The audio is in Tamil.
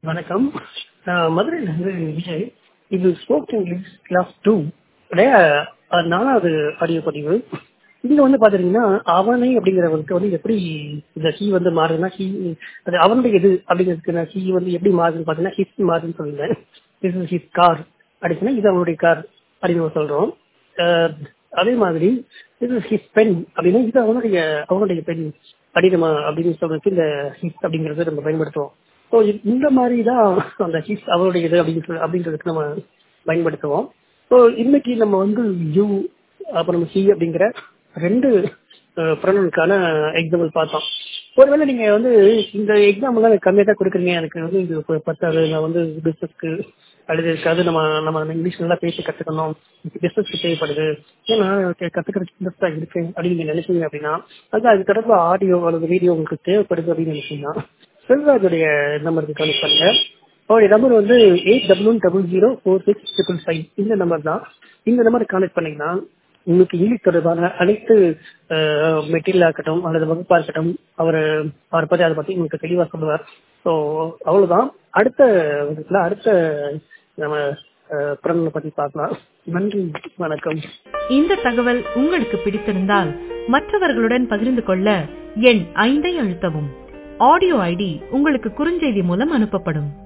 வணக்கம் நான் மதுரையிலிருந்து விஜய் இது ஸ்போக் இங்கிலீஷ் கிளாஸ் டூ உடைய அஹ், நாலாவது ஆடியோ பதிவு இங்க வந்து பாத்தீங்கன்னா அவனை அப்படிங்கிறவருக்கு வந்து எப்படி இந்த ஹீ வந்து மாறுதுன்னா ஹீ அது அவனுடைய இது அப்படிங்கிறதுக்கு நான் ஹீ வந்து எப்படி மாறுதுன்னு பாத்தீங்கன்னா ஹிஸ் மாறுதுன்னு சொல்லியிருந்தேன் திஸ் இஸ் ஹிஸ் கார் அப்படின்னா இது அவனுடைய கார் அப்படின்னு நம்ம சொல்றோம் அஹ், அதே மாதிரி இது ஹிஸ் பென் அப்படின்னா இது அவனுடைய அவனுடைய பெண் அப்படின்னு நம்ம அப்படின்னு சொல்றதுக்கு இந்த ஹிஸ் அப்படிங்கறத நம்ம பயன்படுத்துவோம் ஸோ இந்த மாதிரி தான் அந்த ஹிஸ் அவருடைய இது அப்படின்னு சொல்லி அப்படின்றதுக்கு நம்ம பயன்படுத்துவோம் ஸோ இன்னைக்கு நம்ம வந்து யூ அப்புறம் ஹி அப்படிங்கிற ரெண்டு ப்ரொனவுனுக்கான எக்ஸாம்பிள் பார்த்தோம் ஒருவேளை நீங்க வந்து இந்த எக்ஸாம்பிள் எனக்கு கம்மியாக தான் கொடுக்குறீங்க எனக்கு வந்து இது ப- பத்தாது நான் வந்து பிசினஸ்க்கு அல்லது இருக்காது நம்ம நம்ம இங்கிலீஷ் நல்லா பேசி கத்துக்கணும் பிசினஸ்க்கு தேவைப்படுது ஏன்னா எனக்கு கத்துக்கிறதுக்கு இன்ட்ரெஸ்டா இருக்கு அப்படின்னு நீங்க நினைச்சீங்க அப்படின்னா அது அது தொடர்பு ஆடியோ அல்லது வீடியோ உங்களுக்கு தேவைப்படுது அப்படின்னு நினைச்சீங்கன்னா செல்வராஜுடைய நம்பருக்கு கனெக்ட் பண்ணுங்க அவருடைய நம்பர் வந்து eight double double zero four six triple five இந்த நம்பர் தான் இந்த நம்பருக்கு கனெக்ட் பண்ணீங்கன்னா உங்களுக்கு இங்கிலீஷ் தொடர்பான அனைத்து மெட்டீரியல் இருக்கட்டும் அல்லது வகுப்பா இருக்கட்டும் அவர் அவரை பத்தி அதை பத்தி உங்களுக்கு தெளிவா சொல்லுவார் ஸோ அவ்வளவுதான் அடுத்த வகுப்புல அடுத்த நம்ம பிறந்த பத்தி பார்க்கலாம் நன்றி வணக்கம் இந்த தகவல் உங்களுக்கு பிடித்திருந்தால் மற்றவர்களுடன் பகிர்ந்து கொள்ள எண் ஐந்தை அழுத்தவும் ஆடியோ ஐடி உங்களுக்கு குறுஞ்செய்தி மூலம் அனுப்பப்படும்